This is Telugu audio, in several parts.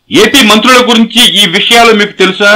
ఏపీ మంత్రుల గురించి ఈ విషయాలు మీకు తెలుసా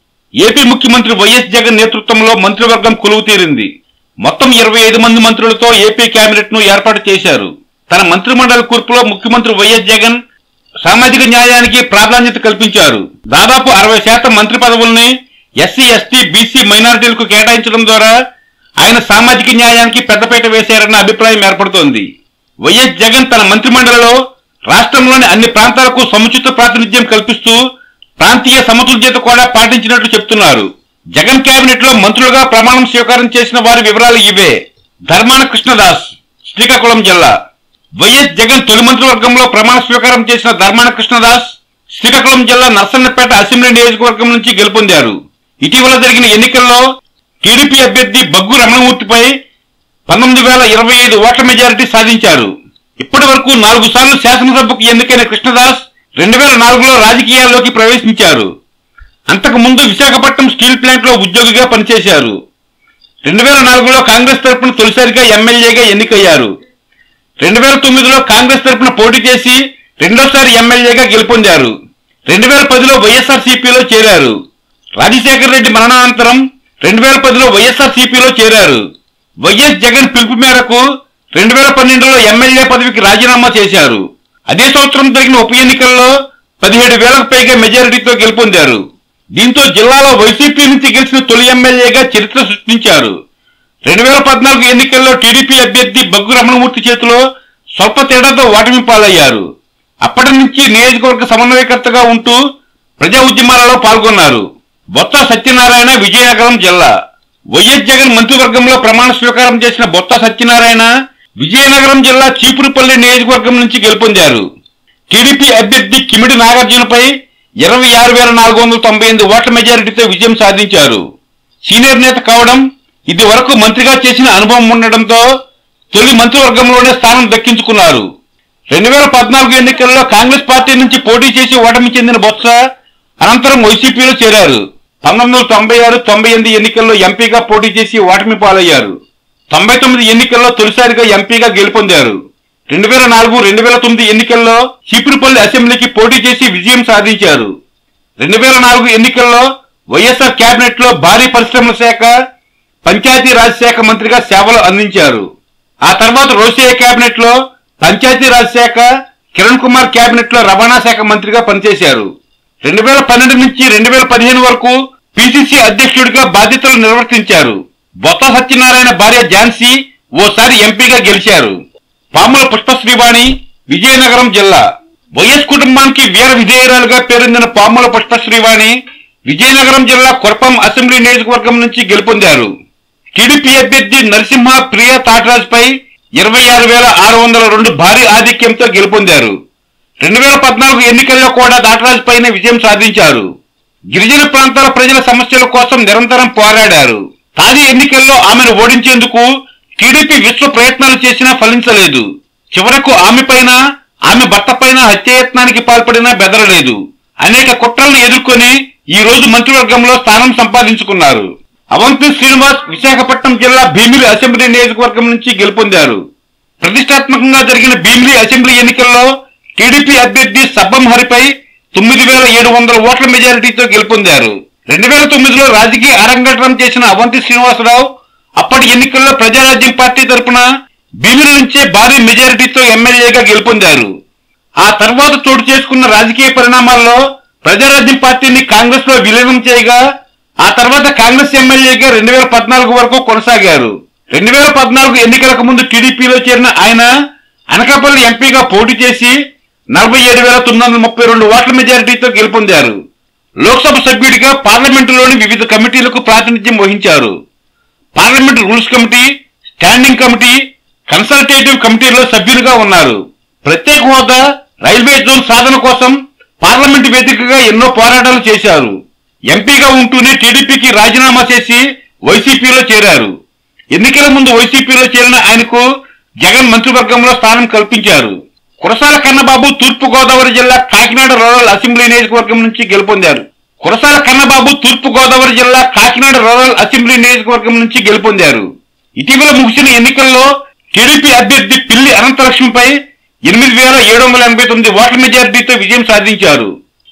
ఏపీ ముఖ్యమంత్రి వైఎస్ జగన్ నేతృత్వంలో మంత్రివర్గం కొలువు తీరింది మొత్తం ఇరవై ఐదు మంది మంత్రులతో ఏపీ కేబినెట్ ను ఏర్పాటు చేశారు తన మంత్రిమండలి కూర్పులో ముఖ్యమంత్రి వైఎస్ జగన్ సామాజిక న్యాయానికి ప్రాధాన్యత కల్పించారు దాదాపు అరవై శాతం మంత్రి పదవుల్ని ఎస్సీ ఎస్టీ బీసీ మైనారిటీలకు కేటాయించడం ద్వారా ఆయన సామాజిక న్యాయానికి పెద్దపీట వేశారన్న అభిప్రాయం ఏర్పడుతోంది వైఎస్ జగన్ తన మంత్రిమండలిలో రాష్ట్రంలోని అన్ని ప్రాంతాలకు సముచిత ప్రాతినిధ్యం కల్పిస్తూ ప్రాంతీయ సమతుల్యత కూడా పాటించినట్లు చెప్తున్నారు జగన్ కేబినెట్ లో మంత్రులుగా ప్రమాణం స్వీకారం చేసిన వారి వివరాలు ఇవే ధర్మాన కృష్ణదాస్ శ్రీకాకుళం జిల్లా వైఎస్ జగన్ తొలి మంత్రివర్గంలో ప్రమాణ స్వీకారం చేసిన ధర్మాన కృష్ణదాస్ శ్రీకాకుళం జిల్లా నర్సన్నపేట అసెంబ్లీ నియోజకవర్గం నుంచి గెలుపొందారు ఇటీవల జరిగిన ఎన్నికల్లో టీడీపీ అభ్యర్థి బగ్గు రమణమూర్తిపై పంతొమ్మిది వేల ఇరవై ఐదు ఓట్ల మెజారిటీ సాధించారు ఇప్పటి వరకు నాలుగు సార్లు శాసనసభకు ఎన్నికైన కృష్ణదాస్ రెండు వేల నాలుగులో రాజకీయాల్లోకి ప్రవేశించారు అంతకు ముందు విశాఖపట్నం స్టీల్ ప్లాంట్ లో ఉద్యోగిగా పనిచేశారు రెండు వేల నాలుగులో కాంగ్రెస్ తరపున తొలిసారిగా ఎమ్మెల్యేగా ఎన్నికయ్యారు రెండు వేల తొమ్మిదిలో కాంగ్రెస్ తరపున పోటీ చేసి రెండోసారి ఎమ్మెల్యేగా గెలుపొందారు రెండు వేల పదిలో వైఎస్ఆర్ సిపిలో చేరారు రాజశేఖర రెడ్డి మరణానంతరం రెండు వేల పదిలో వైఎస్ఆర్ సిపిలో చేరారు వైఎస్ జగన్ పిలుపు మేరకు రెండు వేల పన్నెండులో ఎమ్మెల్యే పదవికి రాజీనామా చేశారు అదే సంవత్సరం జరిగిన ఉప ఎన్నికల్లో పదిహేడు వేలకు పైగా మెజారిటీతో గెలుపొందారు దీంతో జిల్లాలో వైసీపీ నుంచి గెలిచిన తొలి ఎమ్మెల్యేగా చరిత్ర సృష్టించారు రెండు వేల పద్నాలుగు ఎన్నికల్లో టీడీపీ అభ్యర్థి బగ్గు రమణమూర్తి చేతిలో స్వల్ప తేడాతో ఓటమి పాలయ్యారు అప్పటి నుంచి నియోజకవర్గ సమన్వయకర్తగా ఉంటూ ప్రజా ఉద్యమాలలో పాల్గొన్నారు బొత్స సత్యనారాయణ విజయనగరం జిల్లా వైఎస్ జగన్ మంత్రివర్గంలో ప్రమాణ స్వీకారం చేసిన బొత్స సత్యనారాయణ విజయనగరం జిల్లా చీపురుపల్లి నియోజకవర్గం నుంచి గెలుపొందారు టీడీపీ అభ్యర్థి కిమిడి నాగార్జునపై ఇరవై ఆరు వేల నాలుగు వందల తొంభై ఎనిమిది ఓట్ల మెజారిటీతో విజయం సాధించారు సీనియర్ నేత కావడం ఇది వరకు మంత్రిగా చేసిన అనుభవం ఉండడంతో తొలి మంత్రివర్గంలోనే స్థానం దక్కించుకున్నారు రెండు వేల పద్నాలుగు ఎన్నికల్లో కాంగ్రెస్ పార్టీ నుంచి పోటీ చేసి ఓటమి చెందిన బొత్స అనంతరం వైసీపీలో చేరారు పంతొమ్మిది వందల తొంభై ఆరు తొంభై ఎనిమిది ఎన్నికల్లో ఎంపీగా పోటీ చేసి ఓటమి పాలయ్యారు తొంభై తొమ్మిది ఎన్నికల్లో తొలిసారిగా ఎంపీగా గెలుపొందారు రెండు వేల నాలుగు రెండు వేల తొమ్మిది ఎన్నికల్లో చీపురుపల్లి అసెంబ్లీకి పోటీ చేసి విజయం సాధించారు రెండు వేల నాలుగు ఎన్నికల్లో వైఎస్ఆర్ కేబినెట్ లో భారీ పరిశ్రమల శాఖ పంచాయతీ రాజ్ శాఖ మంత్రిగా సేవలు అందించారు ఆ తర్వాత రోసియా కేబినెట్ లో పంచాయతీ రాజ్ శాఖ కిరణ్ కుమార్ కేబినెట్ లో రవాణా శాఖ మంత్రిగా పనిచేశారు రెండు వేల పన్నెండు నుంచి రెండు వేల పదిహేను వరకు పిసిసి అధ్యక్షుడిగా బాధ్యతలు నిర్వర్తించారు బొత్స సత్యనారాయణ భార్య ఝాన్సీ ఓసారి ఎంపీగా గెలిచారు పాముల పుష్పశ్రీవాణి విజయనగరం జిల్లా వైఎస్ కుటుంబానికి వీర విధేయురాలుగా పేరొందిన పాముల పుష్పశ్రీవాణి విజయనగరం జిల్లా కొరపం అసెంబ్లీ నియోజకవర్గం నుంచి గెలుపొందారు టీడీపీ అభ్యర్థి నరసింహ ప్రియ తాటరాజ్ పై ఇరవై ఆరు వేల ఆరు వందల రెండు భారీ ఆధిక్యంతో గెలుపొందారు రెండు వేల పద్నాలుగు ఎన్నికల్లో కూడా దాటరాజు పైన విజయం సాధించారు గిరిజన ప్రాంతాల ప్రజల సమస్యల కోసం నిరంతరం పోరాడారు తాజా ఎన్నికల్లో ఆమెను ఓడించేందుకు టీడీపీ విశ్వ ప్రయత్నాలు చేసినా ఫలించలేదు చివరకు ఆమె పైన ఆమె భర్త పైన హత్యాయత్నానికి పాల్పడినా బెదరలేదు అనేక కుట్రలను ఎదుర్కొని ఈ రోజు మంత్రివర్గంలో స్థానం సంపాదించుకున్నారు అవంతి శ్రీనివాస్ విశాఖపట్నం జిల్లా భీమిలి అసెంబ్లీ నియోజకవర్గం నుంచి గెలుపొందారు ప్రతిష్టాత్మకంగా జరిగిన భీమిలి అసెంబ్లీ ఎన్నికల్లో టీడీపీ అభ్యర్థి సబ్బం హరిపై తొమ్మిది వేల ఏడు వందల ఓట్ల మెజారిటీతో గెలుపొందారు రెండు వేల తొమ్మిదిలో రాజకీయ అరంగేట్రం చేసిన అవంతి శ్రీనివాసరావు అప్పటి ఎన్నికల్లో ప్రజారాజ్యం పార్టీ తరపున భీమిలి నుంచే భారీ మెజారిటీతో ఎమ్మెల్యేగా గెలుపొందారు ఆ తర్వాత చోటు చేసుకున్న రాజకీయ పరిణామాల్లో ప్రజారాజ్యం పార్టీని కాంగ్రెస్ లో విలీనం చేయగా ఆ తర్వాత కాంగ్రెస్ ఎమ్మెల్యేగా రెండు వేల పద్నాలుగు వరకు కొనసాగారు రెండు వేల పద్నాలుగు ఎన్నికలకు ముందు టీడీపీలో చేరిన ఆయన అనకాపల్లి ఎంపీగా పోటీ చేసి నలభై ఏడు వేల తొమ్మిది వందల ముప్పై రెండు ఓట్ల మెజారిటీతో గెలుపొందారు లోక్సభ సభ్యుడిగా పార్లమెంటులోని వివిధ కమిటీలకు ప్రాతినిధ్యం వహించారు parliament rules committee standing committee consultative కమిటీలో సభ్యులుగా ఉన్నారు ప్రత్యేక హోదా రైల్వే జోన్ సాధన కోసం పార్లమెంట్ వేదికగా ఎన్నో పోరాటాలు చేశారు ఎంపీగా ఉంటూనే టీడీపీకి రాజీనామా చేసి వైసీపీలో చేరారు ఎన్నికల ముందు వైసీపీలో చేరిన ఆయనకు జగన్ మంత్రివర్గంలో స్థానం కల్పించారు కురసాల కన్నబాబు తూర్పు గోదావరి జిల్లా కాకినాడ రూరల్ అసెంబ్లీ నియోజకవర్గం నుంచి గెలుపొందారు కురసాల కన్నబాబు తూర్పు గోదావరి జిల్లా కాకినాడ రూరల్ అసెంబ్లీ నియోజకవర్గం నుంచి గెలుపొందారు ఇటీవల ముగిసిన ఎన్నికల్లో టీడీపీ అభ్యర్థి పిల్లి అనంతలక్ష్మిపై ఎనిమిది వేల ఏడు వందల ఎనభై తొమ్మిది ఓట్ల మెజారిటీతో విజయం సాధించారు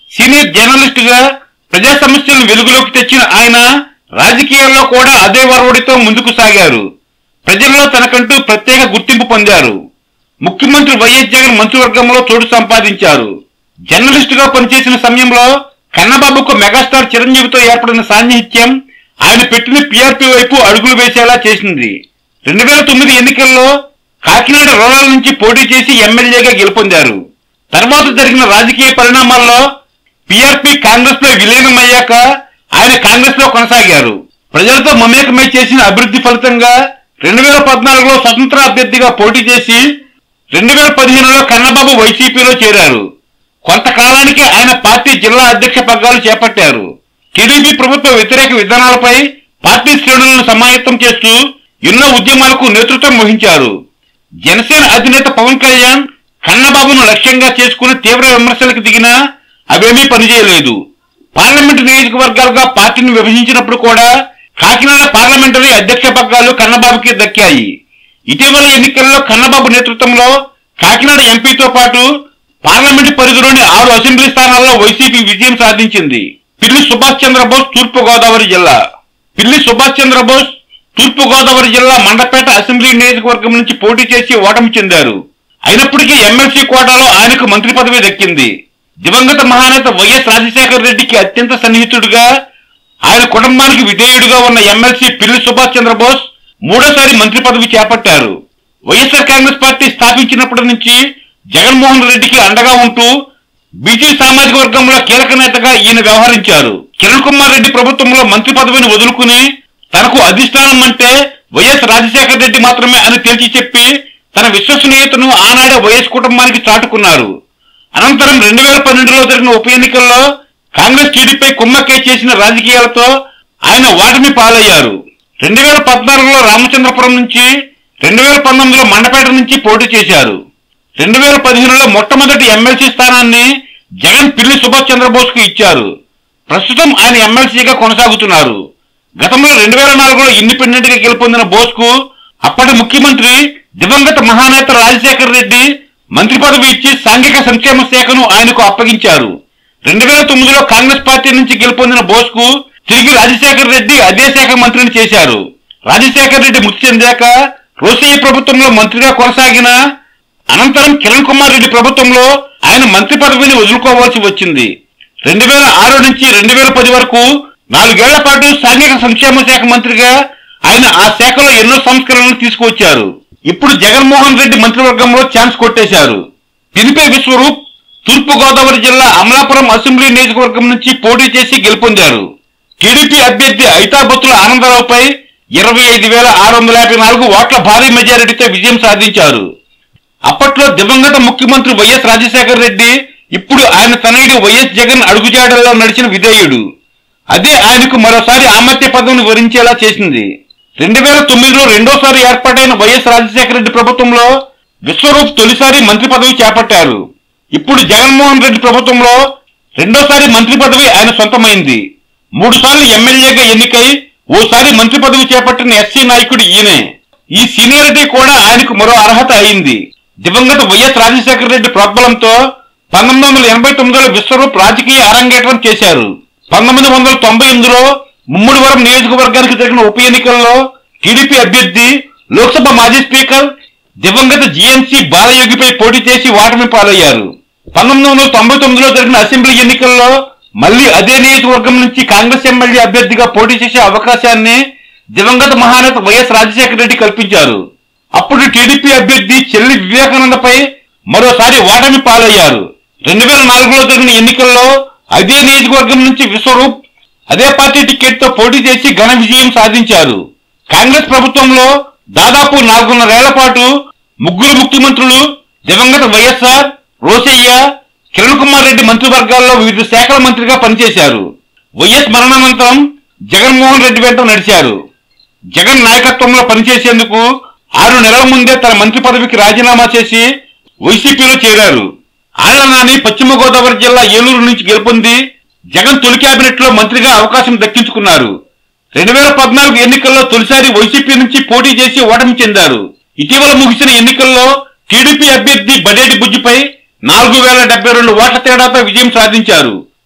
సీనియర్ జర్నలిస్ట్ గా ప్రజా సమస్యలను వెలుగులోకి తెచ్చిన ఆయన రాజకీయాల్లో కూడా అదే వరవడితో ముందుకు సాగారు ప్రజల్లో తనకంటూ ప్రత్యేక గుర్తింపు పొందారు ముఖ్యమంత్రి వైఎస్ జగన్ మంత్రివర్గంలో చోటు సంపాదించారు జర్నలిస్ట్ గా పనిచేసిన సమయంలో కన్నబాబుకు మెగాస్టార్ చిరంజీవితో ఏర్పడిన సాన్నిహిత్యం ఆయన పెట్టిన పీఆర్పీ వైపు అడుగులు వేసేలా చేసింది రెండు వేల తొమ్మిది ఎన్నికల్లో కాకినాడ రూరల్ నుంచి పోటీ చేసి ఎమ్మెల్యేగా గెలుపొందారు తర్వాత జరిగిన రాజకీయ పరిణామాల్లో పీఆర్పీ కాంగ్రెస్ లో విలీనమయ్యాక ఆయన కాంగ్రెస్ లో కొనసాగారు ప్రజలతో మమేకమై చేసిన అభివృద్ధి ఫలితంగా రెండు వేల పద్నాలుగులో స్వతంత్ర అభ్యర్థిగా పోటీ చేసి రెండు వేల పదిహేనులో కన్నబాబు వైసీపీలో చేరారు కొంతకాలానికి ఆయన పార్టీ జిల్లా అధ్యక్ష పగ్గాలు చేపట్టారు టీడీపీ ప్రభుత్వ వ్యతిరేక విధానాలపై పార్టీ శ్రేణులను సమాయత్తం చేస్తూ ఎన్నో ఉద్యమాలకు నేతృత్వం వహించారు జనసేన అధినేత పవన్ కళ్యాణ్ కన్నబాబును లక్ష్యంగా చేసుకుని తీవ్ర విమర్శలకు దిగినా అవేమీ పనిచేయలేదు పార్లమెంటు నియోజకవర్గాలుగా పార్టీని విభజించినప్పుడు కూడా కాకినాడ పార్లమెంటరీ అధ్యక్ష పగ్గాలు కన్నబాబుకి దక్కాయి ఇటీవల ఎన్నికల్లో కన్నబాబు నేతృత్వంలో కాకినాడ ఎంపీతో పాటు పార్లమెంటు పరిధిలోని ఆరు అసెంబ్లీ స్థానాల్లో వైసీపీ విజయం సాధించింది పిల్లి సుభాష్ చంద్రబోస్ తూర్పు గోదావరి జిల్లా పిల్లి సుభాష్ చంద్రబోస్ తూర్పు గోదావరి జిల్లా మండపేట అసెంబ్లీ నియోజకవర్గం నుంచి పోటీ చేసి ఓటమి చెందారు అయినప్పటికీ ఎమ్మెల్సీ కోటాలో ఆయనకు మంత్రి పదవి దక్కింది దివంగత మహానేత వైఎస్ రాజశేఖర రెడ్డికి అత్యంత సన్నిహితుడిగా ఆయన కుటుంబానికి విధేయుడిగా ఉన్న ఎమ్మెల్సీ పిల్లి సుభాష్ చంద్రబోస్ మూడోసారి మంత్రి పదవి చేపట్టారు వైఎస్ఆర్ కాంగ్రెస్ పార్టీ స్థాపించినప్పటి నుంచి జగన్మోహన్ రెడ్డికి అండగా ఉంటూ బీసీ సామాజిక వర్గంలో కీలక నేతగా ఈయన వ్యవహరించారు కిరణ్ కుమార్ రెడ్డి ప్రభుత్వంలో మంత్రి పదవిని వదులుకుని తనకు అధిష్టానం అంటే వైఎస్ రాజశేఖర రెడ్డి మాత్రమే అని తేల్చి చెప్పి తన విశ్వసనీయతను ఆనాడే వైఎస్ కుటుంబానికి చాటుకున్నారు అనంతరం రెండు వేల పన్నెండులో జరిగిన ఉప ఎన్నికల్లో కాంగ్రెస్ టీడీపై కుమ్మక్కే చేసిన రాజకీయాలతో ఆయన ఓటమి పాలయ్యారు రెండు వేల పద్నాలుగులో రామచంద్రపురం నుంచి రెండు వేల పంతొమ్మిదిలో మండపేట నుంచి పోటీ చేశారు రెండు వేల పదిహేనులో మొట్టమొదటి ఎమ్మెల్సీ స్థానాన్ని జగన్ పిల్లి సుభాష్ చంద్రబోస్ కు ఇచ్చారు ప్రస్తుతం ఆయన ఎమ్మెల్సీగా కొనసాగుతున్నారు గతంలో రెండు వేల నాలుగులో ఇండిపెండెంట్ గా గెలుపొందిన బోస్ కు అప్పటి ముఖ్యమంత్రి దివంగత మహానేత రాజశేఖర రెడ్డి మంత్రి పదవి ఇచ్చి సాంఘిక సంక్షేమ శాఖను ఆయనకు అప్పగించారు రెండు వేల తొమ్మిదిలో కాంగ్రెస్ పార్టీ నుంచి గెలుపొందిన బోస్ కు తిరిగి రాజశేఖర రెడ్డి అదే శాఖ మంత్రిని చేశారు రాజశేఖర రెడ్డి మృతి చెందాక రోసయ్య ప్రభుత్వంలో మంత్రిగా కొనసాగిన అనంతరం కిరణ్ కుమార్ రెడ్డి ప్రభుత్వంలో ఆయన మంత్రి పదవిని వదులుకోవాల్సి వచ్చింది రెండు వేల ఆరు నుంచి రెండు వేల పది వరకు నాలుగేళ్ల పాటు సాంఘిక సంక్షేమ శాఖ మంత్రిగా ఆయన ఆ శాఖలో ఎన్నో సంస్కరణలు తీసుకువచ్చారు ఇప్పుడు జగన్మోహన్ రెడ్డి మంత్రివర్గంలో ఛాన్స్ కొట్టేశారు పినిపే విశ్వరూప్ తూర్పు గోదావరి జిల్లా అమలాపురం అసెంబ్లీ నియోజకవర్గం నుంచి పోటీ చేసి గెలుపొందారు టీడీపీ అభ్యర్థి ఐతాబత్తుల ఆనందరావుపై ఇరవై ఐదు వేల ఆరు వందల యాభై నాలుగు ఓట్ల భారీ మెజారిటీతో విజయం సాధించారు అప్పట్లో దివంగత ముఖ్యమంత్రి వైఎస్ రాజశేఖర రెడ్డి ఇప్పుడు ఆయన తనయుడు వైఎస్ జగన్ అడుగుజాడల్లో నడిచిన విధేయుడు అదే ఆయనకు మరోసారి ఆమత్య పదవిని వరించేలా చేసింది రెండు వేల తొమ్మిదిలో రెండోసారి ఏర్పాటైన వైఎస్ రాజశేఖర రెడ్డి ప్రభుత్వంలో విశ్వరూప్ తొలిసారి మంత్రి పదవి చేపట్టారు ఇప్పుడు జగన్మోహన్ రెడ్డి ప్రభుత్వంలో రెండోసారి మంత్రి పదవి ఆయన సొంతమైంది మూడు సార్లు ఎమ్మెల్యేగా ఎన్నికై ఓసారి మంత్రి పదవి చేపట్టిన ఎస్సీ నాయకుడు ఈయనే ఈ సీనియారిటీ కూడా ఆయనకు మరో అర్హత అయింది దివంగత వైఎస్ రాజశేఖర రెడ్డి ప్రోద్బలంతో పంతొమ్మిది వందల ఎనభై తొమ్మిదిలో విశ్వరూప్ రాజకీయ అరంగేట్రం చేశారు పంతొమ్మిది వందల తొంభై ఎనిమిదిలో ముమ్మడివరం నియోజకవర్గానికి జరిగిన ఉప ఎన్నికల్లో టీడీపీ అభ్యర్థి లోక్సభ మాజీ స్పీకర్ దివంగత జిఎన్సీ బాలయోగిపై పోటీ చేసి ఓటమి పాలయ్యారు పంతొమ్మిది వందల తొంభై తొమ్మిదిలో జరిగిన అసెంబ్లీ ఎన్నికల్లో మళ్లీ అదే నియోజకవర్గం నుంచి కాంగ్రెస్ ఎమ్మెల్యే అభ్యర్థిగా పోటీ చేసే అవకాశాన్ని దివంగత మహానేత వైఎస్ రాజశేఖర రెడ్డి కల్పించారు అప్పుడు టీడీపీ అభ్యర్థి చెల్లి వివేకానందపై మరోసారి ఓటమి పాలయ్యారు రెండు వేల నాలుగులో జరిగిన ఎన్నికల్లో అదే నియోజకవర్గం నుంచి విశ్వరూప్ అదే పార్టీ టికెట్ తో పోటీ చేసి ఘన విజయం సాధించారు కాంగ్రెస్ ప్రభుత్వంలో దాదాపు నాలుగున్నరేళ్ల పాటు ముగ్గురు ముఖ్యమంత్రులు దివంగత వైఎస్ఆర్ రోసయ్య కిరణ్ కుమార్ రెడ్డి మంత్రివర్గాల్లో వివిధ శాఖల మంత్రిగా పనిచేశారు వైఎస్ మరణానంతరం జగన్మోహన్ రెడ్డి వెంట నడిచారు జగన్ నాయకత్వంలో పనిచేసేందుకు ఆరు నెలల ముందే తన మంత్రి పదవికి రాజీనామా చేసి వైసీపీలో చేరారు ఆళ్ల నాని పశ్చిమ గోదావరి జిల్లా ఏలూరు నుంచి గెలుపొంది జగన్ తొలి కేబినెట్ లో మంత్రిగా అవకాశం దక్కించుకున్నారు రెండు వేల పద్నాలుగు ఎన్నికల్లో తొలిసారి వైసీపీ నుంచి పోటీ చేసి ఓటమి చెందారు ఇటీవల ముగిసిన ఎన్నికల్లో టీడీపీ అభ్యర్థి బడేటి బుజ్జిపై నాలుగు వేల డెబ్బై రెండు ఓట్ల తేడాతో విజయం సాధించారు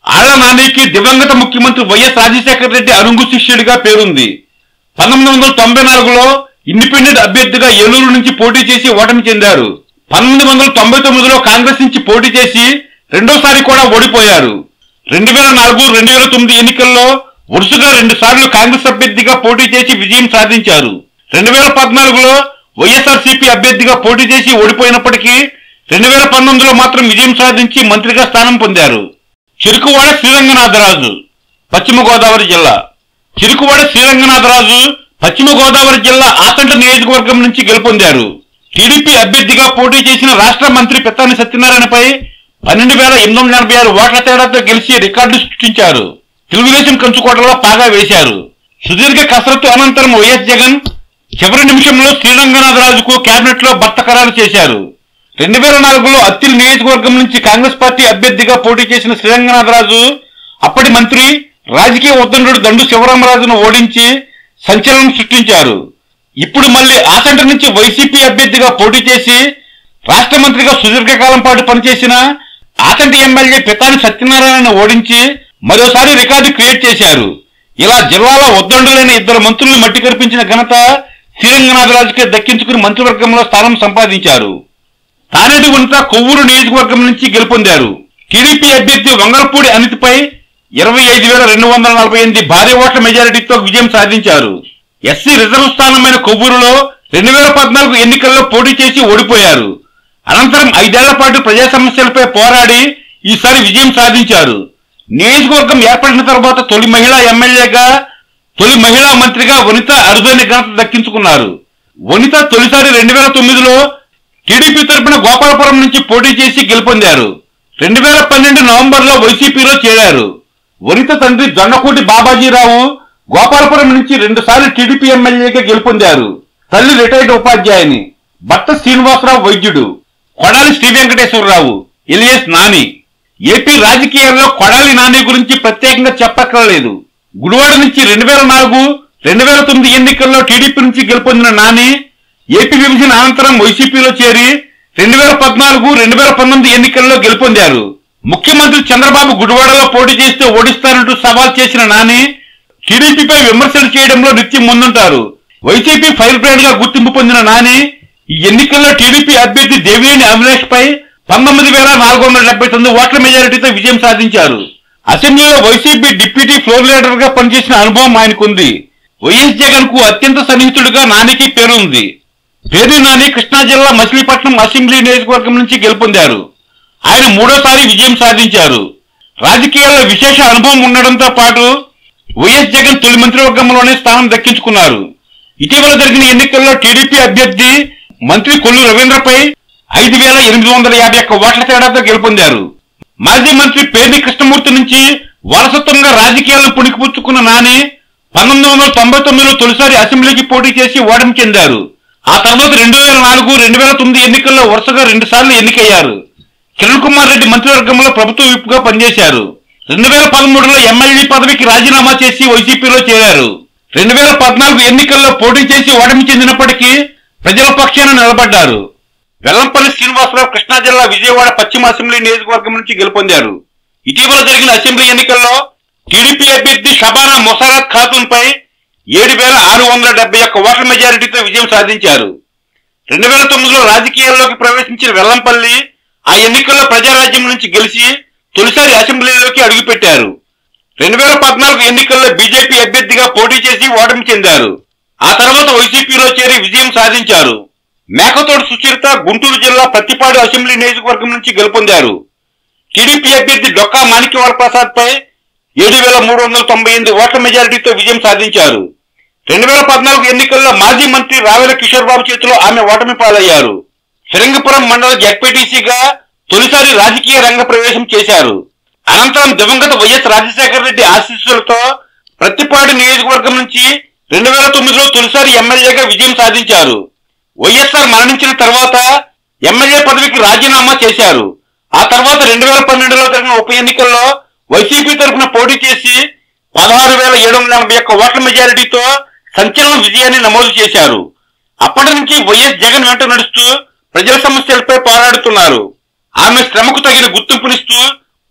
ఆళ్ల నానికి దివంగత ముఖ్యమంత్రి వైఎస్ రాజశేఖర రెడ్డి అరుంగు శిష్యుడిగా పేరుంది పంతొమ్మిది వందల తొంభై నాలుగులో ఇండిపెండెంట్ అభ్యర్థిగా ఏలూరు నుంచి పోటీ చేసి ఓటమి చెందారు పంతొమ్మిది వందల తొంభై తొమ్మిదిలో కాంగ్రెస్ నుంచి పోటీ చేసి రెండోసారి కూడా ఓడిపోయారు రెండు వేల నాలుగు రెండు వేల తొమ్మిది ఎన్నికల్లో వరుసగా రెండు సార్లు కాంగ్రెస్ అభ్యర్థిగా పోటీ చేసి విజయం సాధించారు రెండు వేల పద్నాలుగులో వైఎస్ఆర్సీపీ అభ్యర్థిగా పోటీ చేసి ఓడిపోయినప్పటికీ రెండు వేల పంతొమ్మిదిలో మాత్రం విజయం సాధించి మంత్రిగా స్థానం పొందారు చిరుకువాడ శ్రీరంగనాథరాజు పశ్చిమ గోదావరి జిల్లా చిరుకువాడ శ్రీరంగనాథరాజు పశ్చిమ గోదావరి జిల్లా ఆతంట నియోజకవర్గం నుంచి గెలుపొందారు టీడీపీ అభ్యర్థిగా పోటీ చేసిన రాష్ట్ర మంత్రి పెత్తాని సత్యనారాయణపై పన్నెండు వేల ఎనిమిది వందల ఎనభై ఆరు ఓట్ల తేడాతో గెలిచి రికార్డు సృష్టించారు తెలుగుదేశం కంచుకోటలో పాగా వేశారు సుదీర్ఘ కసరత్తు అనంతరం వైఎస్ జగన్ చివరి నిమిషంలో శ్రీరంగనాథరాజుకు కేబినెట్ లో భర్త ఖరారు చేశారు రెండు వేల నాలుగులో అత్తిలి నియోజకవర్గం నుంచి కాంగ్రెస్ పార్టీ అభ్యర్థిగా పోటీ చేసిన శ్రీరంగనాథరాజు అప్పటి మంత్రి రాజకీయ ఉద్దండుడు దండు శివరామరాజును ఓడించి సంచలనం సృష్టించారు ఇప్పుడు మళ్ళీ ఆసంట నుంచి వైసీపీ అభ్యర్థిగా పోటీ చేసి రాష్ట్ర మంత్రిగా సుదీర్ఘకాలం పాటు పనిచేసిన ఆసంటి ఎమ్మెల్యే పితాని సత్యనారాయణను ఓడించి మరోసారి రికార్డు క్రియేట్ చేశారు ఇలా జిల్లాలో ఉద్దండులైన ఇద్దరు మంత్రులను మట్టి కల్పించిన ఘనత శ్రీరంగనాథరాజుకే దక్కించుకుని మంత్రివర్గంలో స్థానం సంపాదించారు తానేటి వంట కొవ్వూరు నియోజకవర్గం నుంచి గెలుపొందారు టీడీపీ అభ్యర్థి వంగలపూడి అనితిపై ఇరవై ఐదు వేల రెండు వందల నలభై ఎనిమిది భారీ ఓట్ల మెజారిటీతో విజయం సాధించారు ఎస్సీ రిజర్వ్ స్థానమైన కొవ్వూరులో రెండు వేల పద్నాలుగు ఎన్నికల్లో పోటీ చేసి ఓడిపోయారు అనంతరం ఐదేళ్ల పాటు ప్రజా సమస్యలపై పోరాడి ఈసారి విజయం సాధించారు నియోజకవర్గం ఏర్పడిన తర్వాత తొలి మహిళా ఎమ్మెల్యేగా తొలి మహిళా మంత్రిగా వనిత అరుదైన ఘనత దక్కించుకున్నారు వనిత తొలిసారి రెండు వేల తొమ్మిదిలో టీడీపీ తరపున గోపాలపురం నుంచి పోటీ చేసి గెలుపొందారు రెండు వేల పన్నెండు నవంబర్లో వైసీపీలో చేరారు వనిత తండ్రి జొన్నకోటి బాబాజీరావు గోపాలపురం నుంచి రెండుసార్లు టీడీపీ ఎమ్మెల్యేగా గెలుపొందారు తల్లి రిటైర్డ్ ఉపాధ్యాయుని భర్త శ్రీనివాసరావు వైద్యుడు కొడాలి శ్రీ వెంకటేశ్వరరావు ఎలియస్ నాని ఏపీ రాజకీయాల్లో కొడాలి నాని గురించి ప్రత్యేకంగా చెప్పక్కర్లేదు గుడివాడ నుంచి రెండు వేల నాలుగు రెండు వేల తొమ్మిది ఎన్నికల్లో టీడీపీ నుంచి గెలుపొందిన నాని ఏపీ విభజన అనంతరం వైసీపీలో చేరి రెండు వేల పద్నాలుగు రెండు వేల పంతొమ్మిది ఎన్నికల్లో గెలుపొందారు ముఖ్యమంత్రి చంద్రబాబు గుడివాడలో పోటీ చేస్తే ఓడిస్తానంటూ సవాల్ చేసిన నాని టీడీపీపై విమర్శలు చేయడంలో నిత్యం ముందుంటారు వైసీపీ ఫైర్ బ్రాండ్ గా గుర్తింపు పొందిన నాని ఈ ఎన్నికల్లో టీడీపీ అభ్యర్థి దేవినేని అవినాష్ పై పంతొమ్మిది వేల నాలుగు వందల డెబ్బై తొమ్మిది ఓట్ల మెజారిటీతో విజయం సాధించారు అసెంబ్లీలో వైసీపీ డిప్యూటీ ఫ్లోర్ లీడర్ గా పనిచేసిన అనుభవం ఆయనకుంది వైఎస్ జగన్ కు అత్యంత సన్నిహితుడిగా నానికి పేరుంది పేరు నాని కృష్ణా జిల్లా మచిలీపట్నం అసెంబ్లీ నియోజకవర్గం నుంచి గెలుపొందారు ఆయన మూడోసారి విజయం సాధించారు రాజకీయాల్లో విశేష అనుభవం ఉండడంతో పాటు వైఎస్ జగన్ తొలి మంత్రివర్గంలోనే స్థానం దక్కించుకున్నారు ఇటీవల జరిగిన ఎన్నికల్లో టీడీపీ అభ్యర్థి మంత్రి కొల్లు రవీంద్రపై ఐదు వేల ఎనిమిది వందల యాభై ఒక్క ఓట్ల తేడాతో గెలుపొందారు మాజీ మంత్రి పేర్ని కృష్ణమూర్తి నుంచి వారసత్వంగా రాజకీయాల్లో పుణికిపుచ్చుకున్న నాని పంతొమ్మిది వందల తొంభై తొమ్మిదిలో తొలిసారి అసెంబ్లీకి పోటీ చేసి ఓటమి చెందారు ఆ తర్వాత రెండు వేల నాలుగు రెండు వేల తొమ్మిది ఎన్నికల్లో వరుసగా రెండు సార్లు ఎన్నికయ్యారు కిరణ్ కుమార్ రెడ్డి మంత్రివర్గంలో ప్రభుత్వ విప్గా పనిచేశారు రెండు వేల పదమూడులో ఎమ్మెల్యే పదవికి రాజీనామా చేసి వైసీపీలో చేరారు రెండు వేల పద్నాలుగు ఎన్నికల్లో పోటీ చేసి ఓటమి చెందినప్పటికీ ప్రజల పక్షాన నిలబడ్డారు వెల్లంపల్లి శ్రీనివాసరావు కృష్ణా జిల్లా విజయవాడ పశ్చిమ అసెంబ్లీ నియోజకవర్గం నుంచి గెలుపొందారు ఇటీవల జరిగిన అసెంబ్లీ ఎన్నికల్లో టీడీపీ అభ్యర్థి షబానా మొసారత్ ఖాతూన్ పై ఏడు వేల ఆరు వందల డెబ్బై ఒక్క ఓట్ల మెజారిటీతో విజయం సాధించారు రెండు వేల తొమ్మిదిలో రాజకీయాల్లోకి ప్రవేశించిన వెల్లంపల్లి ఆ ఎన్నికల్లో ప్రజారాజ్యం నుంచి గెలిచి తొలిసారి అసెంబ్లీలోకి అడుగుపెట్టారు రెండు వేల పద్నాలుగు ఎన్నికల్లో బీజేపీ అభ్యర్థిగా పోటీ చేసి ఓటమి చెందారు ఆ తర్వాత వైసీపీలో చేరి విజయం సాధించారు మేకతోడు సుచరిత గుంటూరు జిల్లా ప్రతిపాడు అసెంబ్లీ నియోజకవర్గం నుంచి గెలుపొందారు టీడీపీ అభ్యర్థి డొక్కా మాణిక్యవర ప్రసాద్ పై ఏడు వేల మూడు వందల తొంభై ఎనిమిది ఓట్ల మెజారిటీతో విజయం సాధించారు రెండు వేల పద్నాలుగు ఎన్నికల్లో మాజీ మంత్రి రావెల కిషోర్ బాబు చేతిలో ఆమె ఓటమి పాలయ్యారు ఫిరంగిపురం మండల జడ్పీటీసీగా తొలిసారి రాజకీయ రంగ ప్రవేశం చేశారు అనంతరం దివంగత వైఎస్ రాజశేఖర రెడ్డి ఆశీస్సులతో ప్రత్తిపాడు నియోజకవర్గం నుంచి రెండు వేల తొమ్మిదిలో తొలిసారి ఎమ్మెల్యేగా విజయం సాధించారు వైఎస్ఆర్ మరణించిన తర్వాత ఎమ్మెల్యే పదవికి రాజీనామా చేశారు ఆ తర్వాత రెండు వేల పన్నెండులో జరిగిన ఉప ఎన్నికల్లో వైసీపీ తరఫున పోటీ చేసి పదహారు వేల ఏడు వందల ఎనభై ఒక్క ఓట్ల మెజారిటీతో సంచలన విజయాన్ని నమోదు చేశారు అప్పటి నుంచి వైఎస్ జగన్ వెంట నడుస్తూ ప్రజల సమస్యలపై పోరాడుతున్నారు ఆమె శ్రమకు తగిన గుర్తింపునిస్తూ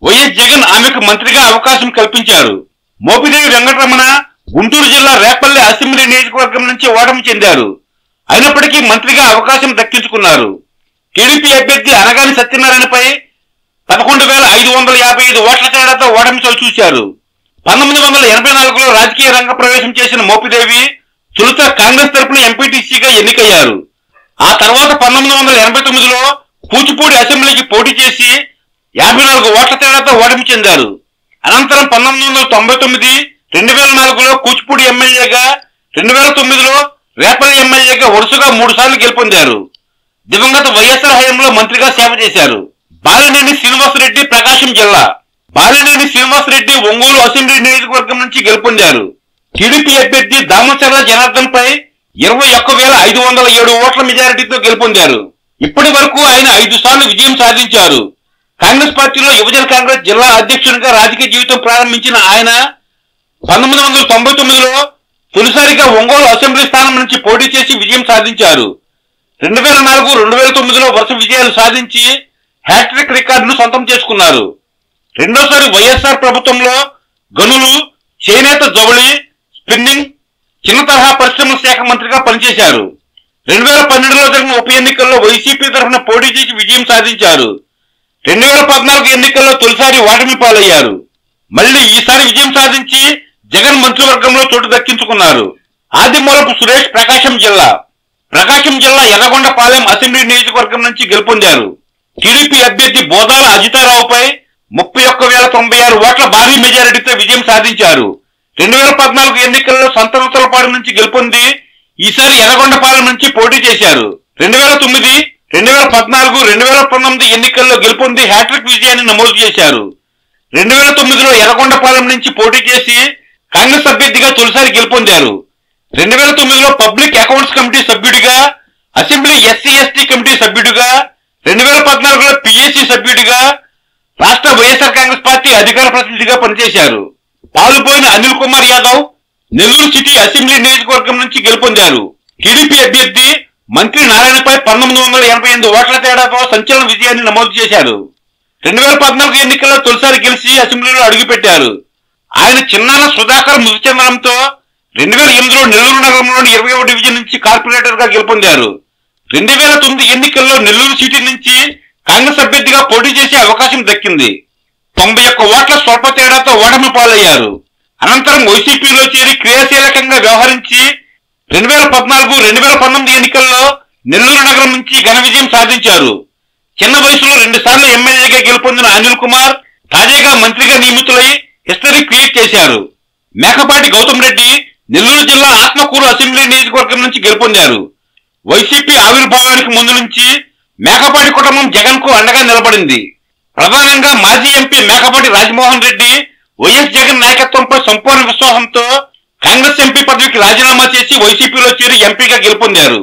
వైఎస్ జగన్ ఆమెకు మంత్రిగా అవకాశం కల్పించారు మోపిదేవి వెంకటరమణ గుంటూరు జిల్లా రేపల్లి అసెంబ్లీ నియోజకవర్గం నుంచి ఓటమి చెందారు అయినప్పటికీ మంత్రిగా అవకాశం దక్కించుకున్నారు టీడీపీ అభ్యర్థి అనగాని సత్యనారాయణపై పదకొండు వేల ఐదు వందల యాభై ఐదు ఓట్ల తేడాతో ఓటమి చవి చూశారు పంతొమ్మిది వందల ఎనభై నాలుగులో రాజకీయ రంగ ప్రవేశం చేసిన మోపిదేవి తొలుత కాంగ్రెస్ తరపున ఎంపీటీసీగా ఎన్నికయ్యారు ఆ తర్వాత పంతొమ్మిది వందల ఎనభై తొమ్మిదిలో కూచిపూడి అసెంబ్లీకి పోటీ చేసి యాభై నాలుగు ఓట్ల తేడాతో ఓటమి చెందారు అనంతరం పంతొమ్మిది వందల తొంభై తొమ్మిది రెండు వేల నాలుగులో కూచిపూడి ఎమ్మెల్యేగా రెండు వేల తొమ్మిదిలో రేపల్లి ఎమ్మెల్యేగా వరుసగా మూడు సార్లు గెలుపొందారు దివంగత వైఎస్ఆర్ హయాంలో మంత్రిగా సేవ చేశారు బాలినేని శ్రీనివాసరెడ్డి ప్రకాశం జిల్లా బాలినేని శ్రీనివాసరెడ్డి ఒంగోలు అసెంబ్లీ నియోజకవర్గం నుంచి గెలుపొందారు టీడీపీ అభ్యర్థి దామచర్ల జనార్దన్ పై ఇరవై ఒక్క వేల ఐదు వందల ఏడు ఓట్ల మెజారిటీతో గెలుపొందారు ఇప్పటి వరకు ఆయన ఐదు సార్లు విజయం సాధించారు కాంగ్రెస్ పార్టీలో యువజన కాంగ్రెస్ జిల్లా అధ్యక్షునిగా రాజకీయ జీవితం ప్రారంభించిన ఆయన పంతొమ్మిది వందల తొంభై తొమ్మిదిలో తొలిసారిగా ఒంగోలు అసెంబ్లీ స్థానం నుంచి పోటీ చేసి విజయం సాధించారు రెండు వేల నాలుగు రెండు వేల తొమ్మిదిలో వరుస విజయాలు సాధించి హ్యాట్రిక్ రికార్డును సొంతం చేసుకున్నారు రెండోసారి వైఎస్ఆర్ ప్రభుత్వంలో గనులు చేనేత జవళి స్పిన్నింగ్ చిన్న తరహా పరిశ్రమల శాఖ మంత్రిగా పనిచేశారు రెండు వేల పన్నెండులో జరిగిన ఉప ఎన్నికల్లో వైసీపీ తరఫున పోటీ చేసి విజయం సాధించారు రెండు వేల పద్నాలుగు ఎన్నికల్లో తొలిసారి ఓటమి పాలయ్యారు మళ్ళీ ఈసారి విజయం సాధించి జగన్ మంత్రివర్గంలో చోటు దక్కించుకున్నారు ఆదిమూలపు సురేష్ ప్రకాశం జిల్లా ప్రకాశం జిల్లా ఎర్రగొండపాలెం అసెంబ్లీ నియోజకవర్గం నుంచి గెలుపొందారు టీడీపీ అభ్యర్థి బోదాల అజితారావుపై ముప్పై ఒక్క వేల తొంభై ఆరు ఓట్ల భారీ మెజారిటీతో విజయం సాధించారు రెండు వేల పద్నాలుగు ఎన్నికల్లో సంతనతలపాడు నుంచి గెలుపొంది ఈసారి ఎర్రగొండపాలెం నుంచి పోటీ చేశారు రెండు వేల తొమ్మిది రెండు వేల పద్నాలుగు రెండు వేల పంతొమ్మిది ఎన్నికల్లో గెలుపొంది హ్యాట్రిక్ విజయాన్ని నమోదు చేశారు రెండు వేల తొమ్మిదిలో ఎర్రగొండపాలెం నుంచి పోటీ చేసి కాంగ్రెస్ అభ్యర్థిగా తొలిసారి గెలుపొందారు రెండు వేల తొమ్మిదిలో పబ్లిక్ అకౌంట్స్ కమిటీ సభ్యుడిగా అసెంబ్లీ ఎస్సీ ఎస్టీ కమిటీ సభ్యుడిగా రెండు వేల పద్నాలుగులో పిఎస్సి సభ్యుడిగా రాష్ట్ర వైఎస్ఆర్ కాంగ్రెస్ పార్టీ అధికార ప్రతినిధిగా పనిచేశారు పాలుపోయిన అనిల్ కుమార్ యాదవ్ నెల్లూరు సిటీ అసెంబ్లీ నియోజకవర్గం నుంచి గెలుపొందారు టీడీపీ అభ్యర్థి మంత్రి నారాయణపై పంతొమ్మిది వందల ఎనభై ఎనిమిది ఓట్ల తేడాతో సంచలన విజయాన్ని నమోదు చేశారు రెండు వేల పద్నాలుగు ఎన్నికల్లో తొలిసారి గెలిచి అసెంబ్లీలో అడుగుపెట్టారు ఆయన చిన్నాన సుధాకర్ మృతి చెందడంతో రెండు వేల ఎనిమిదిలో నెల్లూరు నగరంలోని ఇరవై డివిజన్ నుంచి కార్పొరేటర్ గా గెలుపొందారు రెండు వేల తొమ్మిది ఎన్నికల్లో నెల్లూరు సిటీ నుంచి కాంగ్రెస్ అభ్యర్థిగా పోటీ చేసే అవకాశం దక్కింది తొంభై ఒక్క ఓట్ల స్వల్ప తేడాతో ఓటమి పాలయ్యారు అనంతరం వైసీపీలో చేరి క్రియాశీలకంగా వ్యవహరించి రెండు వేల పద్నాలుగు రెండు వేల పంతొమ్మిది ఎన్నికల్లో నెల్లూరు నగరం నుంచి ఘన విజయం సాధించారు చిన్న వయసులో రెండు సార్లు ఎమ్మెల్యేగా గెలుపొందిన అనిల్ కుమార్ తాజాగా మంత్రిగా నియమితులై హిస్టరీ క్రియేట్ చేశారు మేకపాటి గౌతమ్ రెడ్డి నెల్లూరు జిల్లా ఆత్మకూరు అసెంబ్లీ నియోజకవర్గం నుంచి గెలుపొందారు వైసీపీ ఆవిర్భావానికి ముందు నుంచి మేకపాటి కుటుంబం జగన్ కు అండగా నిలబడింది ప్రధానంగా మాజీ ఎంపీ మేకపాటి రాజమోహన్ రెడ్డి వైఎస్ జగన్ నాయకత్వంపై సంపూర్ణ విశ్వాసంతో కాంగ్రెస్ ఎంపీ పదవికి రాజీనామా చేసి వైసీపీలో చేరి ఎంపీగా గెలుపొందారు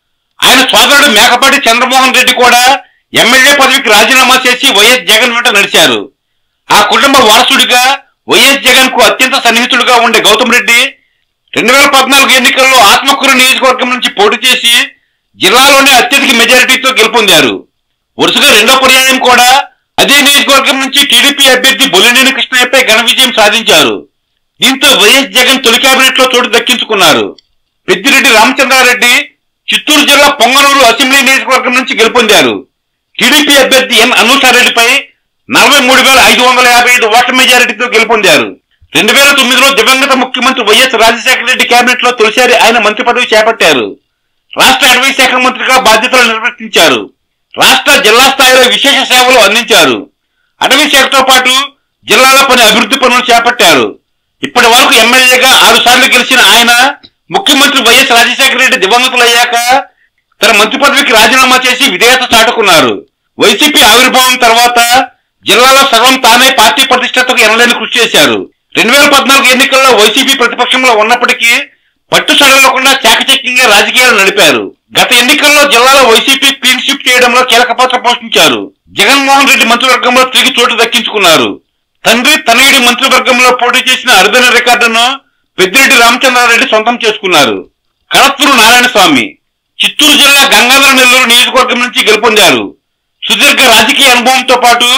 ఆయన సోదరుడు మేకపాటి చంద్రమోహన్ రెడ్డి కూడా ఎమ్మెల్యే పదవికి రాజీనామా చేసి వైఎస్ జగన్ వెంట నడిచారు ఆ కుటుంబ వారసుడిగా వైఎస్ జగన్ కు అత్యంత సన్నిహితుడుగా ఉండే గౌతమ్ రెడ్డి రెండు వేల పద్నాలుగు ఎన్నికల్లో ఆత్మకూరు నియోజకవర్గం నుంచి పోటీ చేసి జిల్లాలోనే అత్యధిక మెజారిటీతో గెలుపొందారు వరుసగా రెండో పర్యాయం కూడా అదే నియోజకవర్గం నుంచి టీడీపీ అభ్యర్థి బొల్లినేని కృష్ణయ్యపై ఘన విజయం సాధించారు దీంతో వైఎస్ జగన్ తొలి కేబినెట్ లో చోటు దక్కించుకున్నారు పెద్దిరెడ్డి రామచంద్రారెడ్డి చిత్తూరు జిల్లా పొంగనూరు అసెంబ్లీ నియోజకవర్గం నుంచి గెలుపొందారు టీడీపీ అభ్యర్థి ఎన్ అనూసారెడ్డిపై నలభై మూడు వేల ఐదు వందల యాభై ఐదు ఓట్ల మెజారిటీతో గెలుపొందారు రెండు వేల తొమ్మిదిలో దివంగత ముఖ్యమంత్రి వైఎస్ రాజశేఖర రెడ్డి కేబినెట్ లో తొలిసారి ఆయన మంత్రి పదవి చేపట్టారు రాష్ట్ర అటవీ శాఖ మంత్రిగా బాధ్యతలు నిర్వర్తించారు రాష్ట్ర జిల్లా స్థాయిలో విశేష సేవలు అందించారు అటవీ శాఖతో పాటు జిల్లాలో పలు అభివృద్ధి పనులు చేపట్టారు ఇప్పటి వరకు ఎమ్మెల్యేగా ఆరు సార్లు గెలిచిన ఆయన ముఖ్యమంత్రి వైఎస్ రాజశేఖర రెడ్డి దివంగతులయ్యాక తన మంత్రి పదవికి రాజీనామా చేసి విధేయత చాటుకున్నారు వైసీపీ ఆవిర్భావం తర్వాత జిల్లాలో సగం తానే పార్టీ ప్రతిష్టతకు ఎనలేని కృషి చేశారు రెండు వేల పద్నాలుగు ఎన్నికల్లో వైసీపీ ప్రతిపక్షంలో ఉన్నప్పటికీ పట్టు సడలకుండా చాకచక్యంగా రాజకీయాలు నడిపారు గత ఎన్నికల్లో జిల్లాలో వైసీపీ క్లీన్ షిప్ చేయడంలో కీలక పాత్ర పోషించారు జగన్మోహన్ రెడ్డి మంత్రివర్గంలో తిరిగి చోటు దక్కించుకున్నారు తండ్రి తనయుడి మంత్రివర్గంలో పోటీ చేసిన అరుదైన రికార్డును పెద్దిరెడ్డి రామచంద్రారెడ్డి సొంతం చేసుకున్నారు కడత్తూరు నారాయణ స్వామి చిత్తూరు జిల్లా గంగాధర నెల్లూరు నియోజకవర్గం నుంచి గెలుపొందారు సుదీర్ఘ రాజకీయ అనుభవంతో పాటు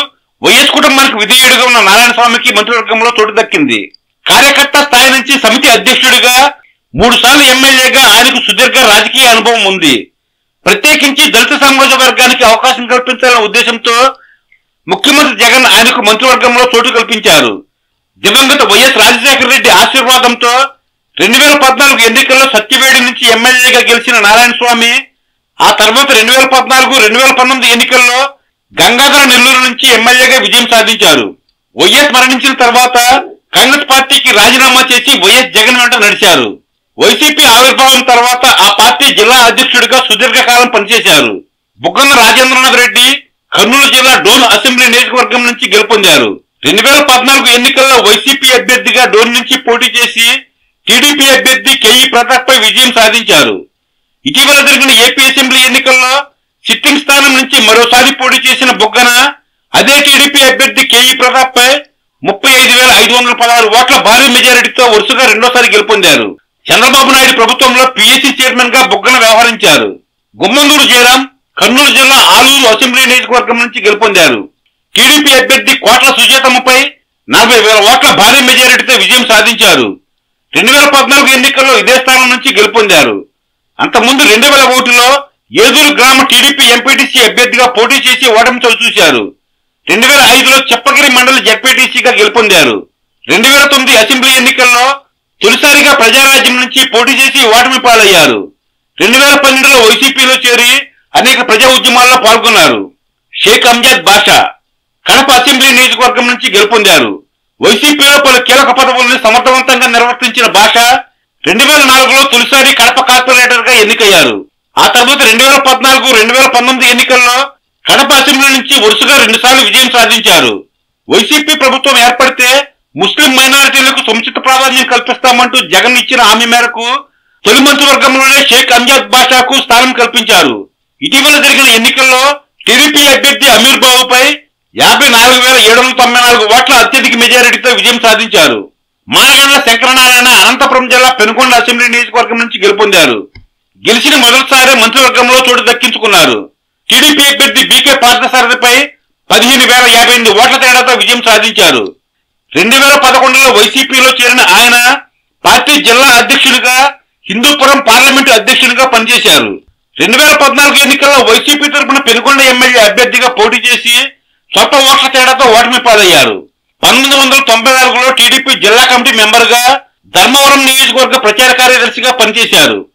వైఎస్ కుటుంబానికి విధేయుడిగా ఉన్న నారాయణ స్వామికి మంత్రివర్గంలో చోటు దక్కింది కార్యకర్త స్థాయి నుంచి సమితి అధ్యక్షుడిగా మూడు సార్లు ఎమ్మెల్యేగా ఆయనకు సుదీర్ఘ రాజకీయ అనుభవం ఉంది ప్రత్యేకించి దళిత సమాజ వర్గానికి అవకాశం కల్పించాలనే ఉద్దేశంతో ముఖ్యమంత్రి జగన్ ఆయనకు మంత్రివర్గంలో చోటు కల్పించారు దివంగత వైఎస్ రాజశేఖర రెడ్డి ఆశీర్వాదంతో రెండు వేల పద్నాలుగు ఎన్నికల్లో సత్యవేడి నుంచి ఎమ్మెల్యేగా గెలిచిన నారాయణ స్వామి ఆ తర్వాత రెండు వేల పద్నాలుగు రెండు వేల పంతొమ్మిది ఎన్నికల్లో గంగాధర నెల్లూరు నుంచి ఎమ్మెల్యేగా విజయం సాధించారు వైఎస్ మరణించిన తర్వాత కాంగ్రెస్ పార్టీకి రాజీనామా చేసి వైఎస్ జగన్ వెంట నడిచారు వైసీపీ ఆవిర్భావం తర్వాత ఆ పార్టీ జిల్లా అధ్యక్షుడిగా సుదీర్ఘకాలం పనిచేశారు బుగ్గన రాజేంద్రనాథ్ రెడ్డి కర్నూలు జిల్లా డోన్ అసెంబ్లీ నియోజకవర్గం నుంచి గెలుపొందారు రెండు వేల పద్నాలుగు ఎన్నికల్లో వైసీపీ అభ్యర్థిగా డోన్ నుంచి పోటీ చేసి టీడీపీ అభ్యర్థి కేఈ ప్రతాప్ పై విజయం సాధించారు ఇటీవల జరిగిన ఏపీ అసెంబ్లీ ఎన్నికల్లో సిట్టింగ్ స్థానం నుంచి మరోసారి పోటీ చేసిన బుగ్గన అదే టీడీపీ అభ్యర్థి కేఈ ప్రతాప్ పై ముప్పై ఐదు వేల ఐదు వందల పదహారు ఓట్ల భారీ మెజారిటీతో వరుసగా రెండోసారి గెలుపొందారు చంద్రబాబు నాయుడు ప్రభుత్వంలో పీఎస్సీ చైర్మన్ గా బుగ్గన వ్యవహరించారు గుమ్మందూరు జయరాం కర్నూలు జిల్లా ఆలూరు అసెంబ్లీ నియోజకవర్గం నుంచి గెలుపొందారు టీడీపీ అభ్యర్థి కోట్ల సుజాతమ్మపై నలభై వేల ఓట్ల భారీ మెజారిటీతో విజయం సాధించారు రెండు వేల పద్నాలుగు ఎన్నికల్లో ఇదే స్థానం నుంచి గెలుపొందారు అంతకుముందు రెండు వేల ఒకటిలో ఏదూరు గ్రామ టీడీపీ ఎంపీటీసీ అభ్యర్థిగా పోటీ చేసి ఓటమి చూశారు రెండు వేల ఐదులో చెప్పగిరి మండలి జడ్పీటీసీగా గెలుపొందారు రెండు వేల తొమ్మిది అసెంబ్లీ ఎన్నికల్లో తొలిసారిగా ప్రజారాజ్యం నుంచి పోటీ చేసి ఓటమి పాలయ్యారు రెండు వేల పన్నెండులో వైసీపీలో చేరి అనేక ప్రజా ఉద్యమాల్లో పాల్గొన్నారు షేక్ అంజాద్ బాషా కడప అసెంబ్లీ నియోజకవర్గం నుంచి గెలుపొందారు వైసీపీలో పలు కీలక పదవులను సమర్థవంతంగా నిర్వర్తించిన భాష రెండు వేల నాలుగులో తొలిసారి కడప కార్పొరేటర్ గా ఎన్నికయ్యారు ఆ తర్వాత రెండు వేల పద్నాలుగు రెండు వేల పంతొమ్మిది ఎన్నికల్లో కడప అసెంబ్లీ నుంచి వరుసగా రెండుసార్లు విజయం సాధించారు వైసీపీ ప్రభుత్వం ఏర్పడితే ముస్లిం మైనారిటీలకు సముచిత ప్రాధాన్యం కల్పిస్తామంటూ జగన్ ఇచ్చిన హామీ మేరకు తొలి మంత్రివర్గంలోనే షేక్ అంజాద్ బాషాకు స్థానం కల్పించారు ఇటీవల జరిగిన ఎన్నికల్లో టీడీపీ అభ్యర్థి అమీర్ బాబుపై యాభై నాలుగు వేల ఏడు వందల తొంభై నాలుగు ఓట్ల అత్యధిక మెజారిటీతో విజయం సాధించారు మానగండ్ల శంకరనారాయణ అనంతపురం జిల్లా పెనుకొండ అసెంబ్లీ నియోజకవర్గం నుంచి గెలుపొందారు గెలిచిన మొదటిసారి మంత్రివర్గంలో చోటు దక్కించుకున్నారు టీడీపీ అభ్యర్థి బీకే పార్థసారథిపై పదిహేను వేల యాభై ఎనిమిది ఓట్ల తేడాతో విజయం సాధించారు రెండు వేల పదకొండులో వైసీపీలో చేరిన ఆయన పార్టీ జిల్లా అధ్యక్షుడిగా హిందూపురం పార్లమెంటు అధ్యక్షుడిగా పనిచేశారు రెండు వేల పద్నాలుగు ఎన్నికల్లో వైసీపీ తరపున పెనుకొండ ఎమ్మెల్యే అభ్యర్థిగా పోటీ చేసి స్వల్ప ఓట్ల తేడాతో ఓటమి పాలయ్యారు పంతొమ్మిది వందల తొంభై నాలుగులో టీడీపీ జిల్లా కమిటీ మెంబర్గా ధర్మవరం నియోజకవర్గ ప్రచార కార్యదర్శిగా పనిచేశారు